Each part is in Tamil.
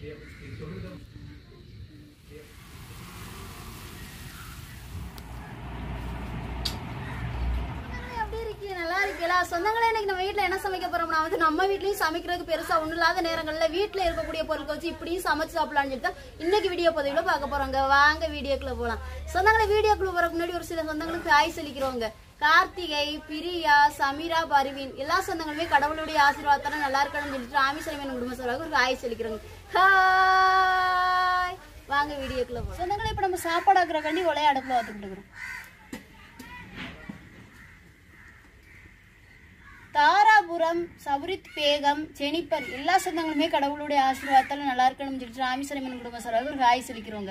சொந்தங்களே, எப்படி இருக்கீங்க? நல்லா இருக்கீங்களா? சொந்தங்களே, இன்னைக்கு நம்ம வீட்ல என்ன சமைக்க போறோம்னா வந்து நம்ம வீட்லயும் சமைக்கிறதுக்கு பெருசா ஒண்ணும் இல்லாத நேரங்கள்ல வீட்ல இருக்கக்கூடிய பொருட்கள் வச்சு இப்படியும் சமைச்சு சாப்பிடலாம்னு சொல்லிட்டு தான் இன்னைக்கு வீடியோ பதிவுல பார்க்க போறோங்க வாங்க வீடியோக்குள்ள போலாம் சொந்தங்களே வீடியோக்குள்ள போறதுக்கு முன்னாடி ஒரு சில சொந்தங்களுக்கு ஹாய் சொல்லிக்கிறோங்க கார்த்திகை பிரியா சமீரா பர்வீன் எல்லா சொந்தங்களுமே கடவுளுடைய ஆசீர்வாதத்தால நல்லா இருக்கணும்னு சொல்லிட்டு ராமேஸ்வரம் குடும்ப சொல்றாங்க ஒரு ஹாய் சொல்லிக்கிறோங்க ஹாய் வாங்க வீடியோக்குள்ள போலாம் சொந்தங்களே இப்ப நம்ம சாப்பாடு ஆக்குறக்காண்டி ஒலைய அடுப்புல பார்த்துக்கிட்டு இருக்கிறோம் தாராபுரம் சபரித் பேகம் ஜெனிப்பர் எல்லா சொந்தங்களுமே கடவுளுடைய ஆசீர்வாதத்தால நல்லா இருக்கணும்னு சொல்லிட்டு ராமேஸ்வரம் குடும்ப சார்பாக ஒரு ஹாய் சொல்லிக்கிறோங்க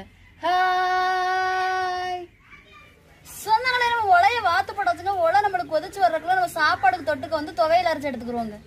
ஹாய் சொந்தங்களே நம்ம உலைய வாத்து போட்டாச்சுன்னா உலை நம்மளுக்கு கொதிச்சு வர்றதுக்குள்ள நம்ம சாப்பாடுக்கு தொட்டுக்க வந்து துவையல் அரைச்சு எடுத்துக்கிறோங்க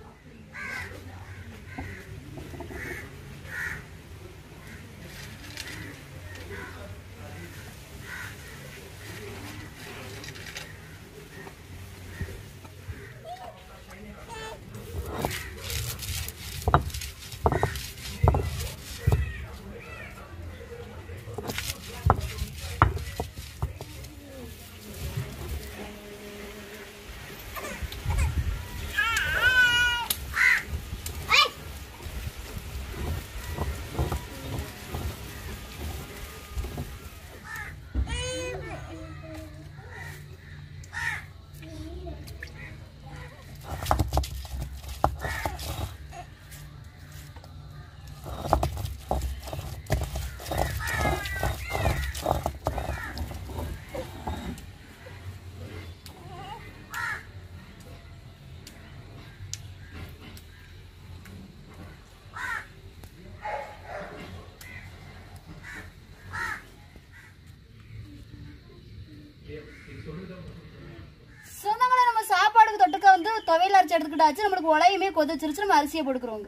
சொந்தங்களே நம்ம சாப்பாடுக்கு தொட்டுக்க வந்து துவையல் அரைச்சு எடுத்துக்கிட்டாச்சு நம்மளுக்கு உலையுமே கொதிச்சிருச்சு நம்ம அரிசியை போட்டுக்கிறோங்க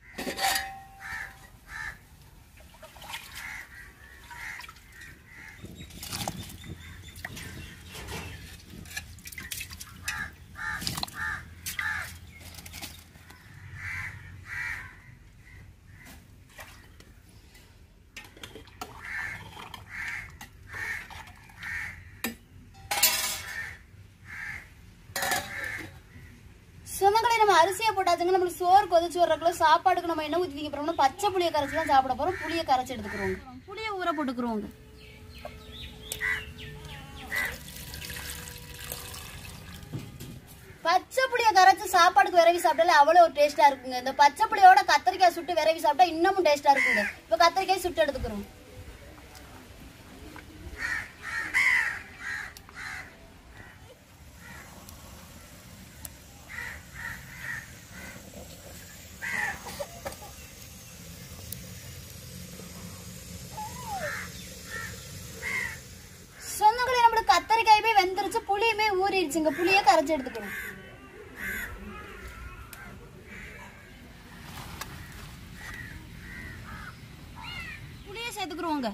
சொந்தங்களே நம்ம அரிசியை போட்டாச்சுங்க நம்மளுக்கு சோறு கொதிச்சு வர்றதுக்குள்ள சாப்பாடுக்கு நம்ம என்ன ஊற்றி வைக்க போறோம்னா பச்சை புளியை கரைச்சி தான் சாப்பிட போறோம் புளியை கரைச்சி எடுத்துக்கிறோங்க புளியை ஊற போட்டுக்கிறோங்க பச்சை புளியை கரைச்சி சாப்பாடுக்கு விரவி சாப்பிட்டாலே அவ்வளோ ஒரு டேஸ்டா இருக்குங்க இந்த பச்சை புளியோட கத்திரிக்காய் சுட்டு விரவி சாப்பிட்டா இன்னமும் டேஸ்டா இருக்குங்க இப்போ கத்திரிக்காய் சுட்டு எடுத்துக்கிறோம் சொந்தங்களே நம்மளுக்கு கத்தரிக்காயுமே வெந்துருச்சு புளியுமே ஊறிடுச்சுங்க புளியே கரைச்சி எடுத்துக்கணும் புளியை சேர்த்துக்குருவோங்க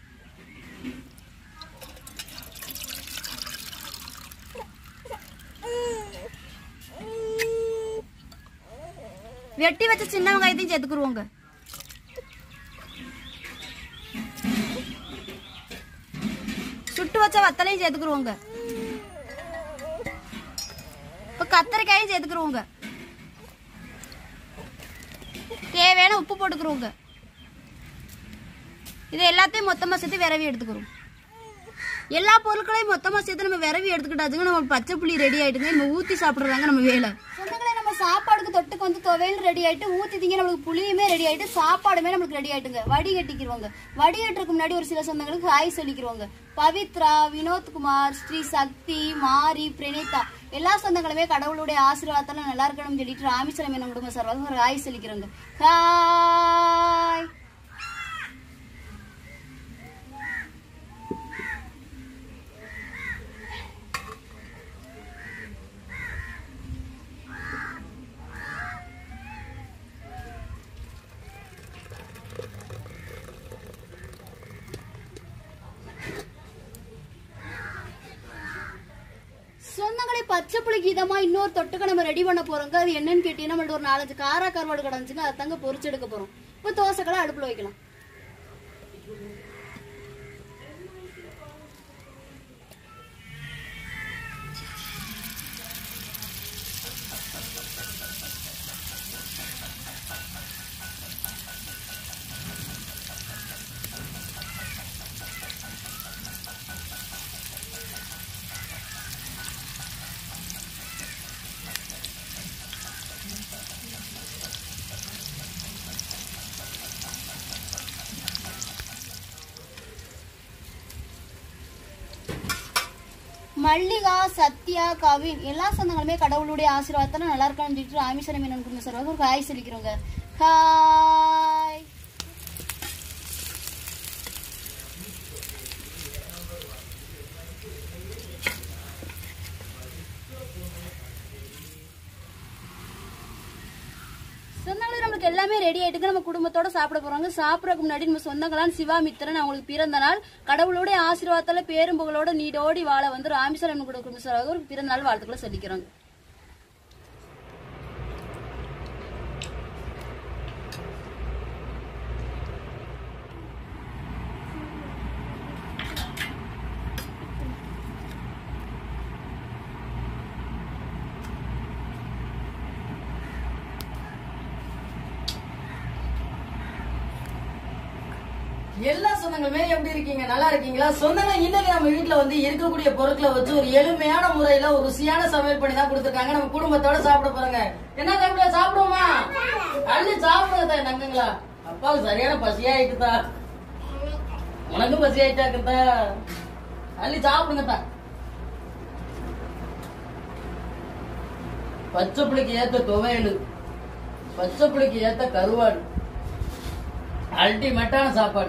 வெட்டி வச்ச சின்ன வெங்காயத்தையும் சேர்த்துக்குருவோங்க சுட்டு வச்ச வத்தலையும் சேர்த்துக்குருவோங்க இப்ப கத்தரிக்காயும் சேர்த்துக்குருவோங்க தேவையான உப்பு போட்டுக்குருவோங்க இது எல்லாத்தையும் மொத்தமா சேர்த்து விரவி எடுத்துக்கிறோம் எல்லா பொருட்களையும் மொத்தமா சேர்த்து நம்ம விரவி எடுத்துக்கிட்டாச்சுங்க நம்ம பச்சை புளி ரெடி ஆயிட்டுங்க நம்ம ஊத்தி சாப்பிடுறாங்க நம்ம வேலை சொந்தங்களே நம்ம சாப்பாடுக்கு தொட்டுக்கு வந்து துவையல் ரெடி ஆயிட்டு ஊத்திட்டீங்க நம்மளுக்கு புளியுமே ரெடி ஆயிட்டு சாப்பாடுமே நம்மளுக்கு ரெடி ஆயிட்டுங்க வடிகட்டிக்கிறவங்க வடிகட்டுறதுக்கு முன்னாடி ஒரு சில சொந்தங்களுக்கு ஹாய் சொல்லிக்கிறவங்க பவித்ரா வினோத்குமார் ஸ்ரீ சக்தி மாரி பிரணீதா எல்லா சொந்தங்களுமே கடவுளுடைய ஆசீர்வாதத்தால நல்லா இருக்கணும்னு சொல்லிட்டு ராமேஸ்வரம் என்ன குடும்ப சார்பாக ஒரு ஹாய் சொல்லிக்கிறோங்க ஹாய் சொந்தங்களே பச்சை புளிக்கு இதமா இன்னொரு தொட்டுக்க நம்ம ரெடி பண்ண போறோங்க அது என்னன்னு கேட்டீங்கன்னா நம்மள்ட்ட ஒரு நாலஞ்சு காரா கருவாடு கிடந்துச்சுங்க அதை தாங்க பொரிச்சு எடுக்க போறோம் இப்போ தோசைக்கெல்லாம் அடுப்புல வைக்கலாம் மல்லிகா சத்யா கவின் எல்லா சொந்தங்களுமே கடவுளுடைய ஆசீர்வாதத்தால நல்லா இருக்கான்னு சொல்லிட்டு ராமேஸ்வரம் மீனன் குடும்ப சார் ஒரு ஹாய் சொல்லிக்கிறோங்க ஹாய் சொந்தங்களே நம்மளுக்கு எல்லாமே ரெடி ஆயிட்டுங்க நம்ம குடும்பத்தோட சாப்பிட போறாங்க சாப்பிடறதுக்கு முன்னாடி நம்ம சொந்தங்களான சிவா மித்திரன் அவங்களுக்கு பிறந்த நாள் கடவுளுடைய ஆசீர்வாதத்தால பேரும் புகழோட நீடோடி வாழ வந்து ராமேஸ்வரம் கூட குடும்ப சார் ஒரு பிறந்த நாள் வாழ்த்துக்களை சொல்லிக்கிறோங்க எல்லா சொந்தங்களுமே எப்படி இருக்கீங்க நல்லா இருக்கீங்களா சொந்தங்க இன்னைக்கு நம்ம வீட்ல வந்து இருக்கக்கூடிய பொருட்களை வச்சு ஒரு எளிமையான முறையில ஒரு ருசியான சமையல் பண்ணி தான் கொடுத்துருக்காங்க நம்ம குடும்பத்தோட சாப்பிட போறோங்க என்ன சாப்பிட சாப்பிடுவோமா அள்ளி சாப்பிடுங்க நங்கங்களா அப்பாவுக்கு சரியான பசியா ஆயிட்டுதா உனக்கும் பசி ஆயிட்டாக்குதா அள்ளி சாப்பிடுங்க தான் பச்சை புளிக்கு ஏத்த துவையல் பச்சை புளிக்கு ஏத்த கருவாடு அல்டிமேட்டான சாப்பாடு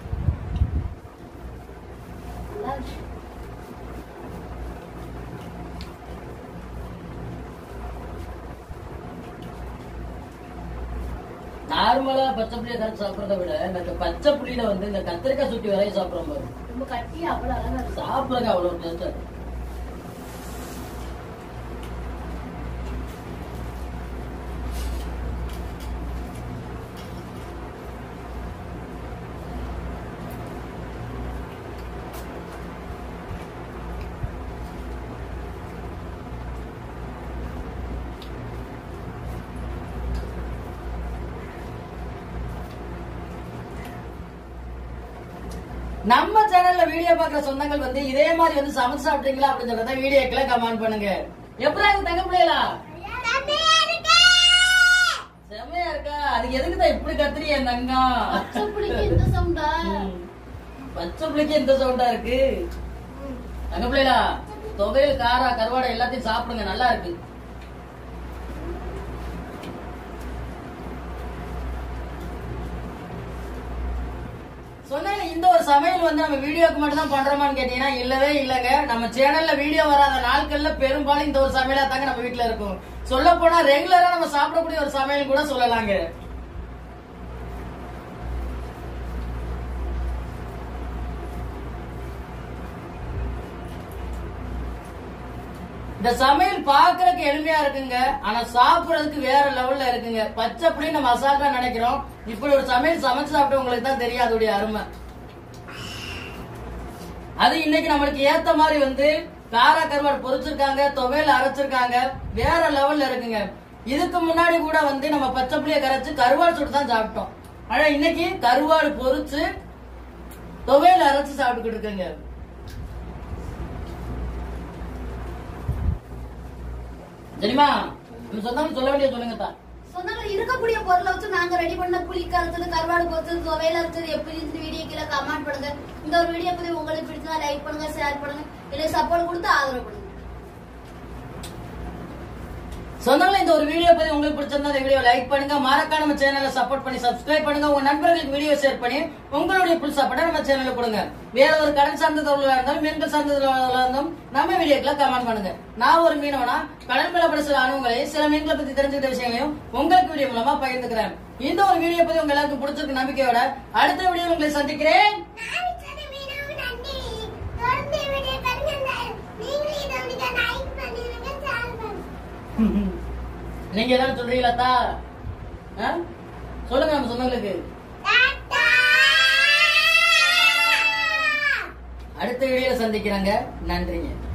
நார்மலா பச்சை புளியை கரைச்சி சாப்பிடறத விட இந்த பச்சை புளியில வந்து இந்த கத்திரிக்காய் சுட்டி வரையும் சாப்பிடுறோம் பாரு ரொம்ப கட்டியா அவ்வளவு அழகா இருக்கு சாப்பிடறதுக்கு அவ்வளவு டேஸ்டா இருக்கு நம்ம சேனல்ல வீடியோ பாக்குற சொந்தங்கள் வந்து இதே மாதிரி வந்து சமைச்சு சாப்பிட்டீங்களா அப்படின்னு சொல்றத வீடியோக்களை கமெண்ட் பண்ணுங்க எப்படி இருக்கு தங்க பிள்ளைகளா செமையா இருக்கா அதுக்கு எதுக்கு தான் இப்படி கத்துறீ என் தங்கம் பச்சை புளிக்கு இந்த சவுண்டா ம். பச்சை பிள்ளைக்கு எந்த சவுண்டா இருக்கு தங்க பிள்ளைகளா துவையல் காரா கருவாடை எல்லாத்தையும் சாப்பிடுங்க நல்லா இருக்கு சொன்னாங்க இந்த ஒரு சமையல் வந்து நம்ம வீடியோக்கு மட்டும் தான் பண்றோமான்னு கேட்டீங்கன்னா இல்லவே இல்லைங்க நம்ம சேனல்ல வீடியோ வராத நாட்கள்ல பெரும்பாலும் இந்த ஒரு சமையலா தாங்க நம்ம வீட்டுல இருக்கும் சொல்ல போனா ரெகுலரா நம்ம சாப்பிடக்கூடிய ஒரு சமையல் கூட சொல்லலாங்க இந்த சமையல் பாக்குறதுக்கு எளிமையா இருக்குங்க ஆனா சாப்பிடுறதுக்கு வேற லெவல்ல இருக்குங்க பச்சை புளி நம்ம அசால்ட்டா நினைக்கிறோம் இப்படி ஒரு சமையல் சமைச்சு சாப்பிட்டு உங்களுக்கு தான் தெரியும் அதோடைய அருமை அது இன்னைக்கு நம்மளுக்கு ஏத்த மாதிரி வந்து காரா கருவாடு பொரிச்சிருக்காங்க துவையல் அரைச்சிருக்காங்க வேற லெவல்ல இருக்குங்க இதுக்கு முன்னாடி கூட வந்து நம்ம பச்சை புளிய கரைச்சு கருவாடு சுட்டு தான் சாப்பிட்டோம் ஆனா இன்னைக்கு கருவாடு பொரிச்சு துவையல் அரைச்சு சாப்பிட்டுக்கிட்டு இருக்குங்க சரிமா நம்ம சொந்தம் சொல்ல வேண்டிய சொல்லுங்க தான் சொந்தங்கள் இருக்கக்கூடிய பொருளை வச்சு நாங்க ரெடி பண்ண புளி கரைச்சது கருவாடு பொறுத்தது துவையில அரைச்சது எப்படி இந்த வீடியோ கீழே கமெண்ட் பண்ணுங்க இந்த ஒரு வீடியோ பத்தி உங்களுக்கு பிடிச்சதா லைக் பண்ணுங்க ஷேர் பண்ணுங்க இல்ல சப்போர்ட் கொடுத்து ஆதரவு பண்ணுங்க சொந்தங்களே இந்த ஒரு வீடியோ பத்தி உங்களுக்கு பிடிச்சிருந்தா இந்த வீடியோ லைக் பண்ணுங்க மறக்காம நம்ம சேனலை சப்போர்ட் பண்ணி சப்ஸ்கிரைப் பண்ணுங்க உங்க நண்பர்களுக்கு வீடியோ ஷேர் பண்ணி உங்களுடைய புல் சப்போர்ட்டை நம்ம சேனல்ல கொடுங்க வேற ஒரு கடல் சார்ந்த தொழிலா இருந்தாலும் மீன்கள் சார்ந்த தொழிலா இருந்தாலும் நம்ம வீடியோக்களை கமெண்ட் பண்ணுங்க நான் ஒரு மீனவனா கடல் மேல பட சில அனுபவங்களையும் சில மீன்களை பத்தி தெரிஞ்சுக்கிட்ட விஷயங்களையும் உங்களுக்கு வீடியோ மூலமா பகிர்ந்துக்கிறேன் இந்த ஒரு வீடியோ பத்தி உங்க எல்லாருக்கும் பிடிச்சிருக்கு நம்பிக்கையோட அடுத்த வீடியோ உங்களை சந்திக்கிறேன் நீங்க ஏதாவது சொல்றீங்களா தா ஆ? சொல்லுங்க நம்ம சொந்தங்களுக்கு அடுத்த வீடியோல சந்திக்கிறாங்க நன்றிங்க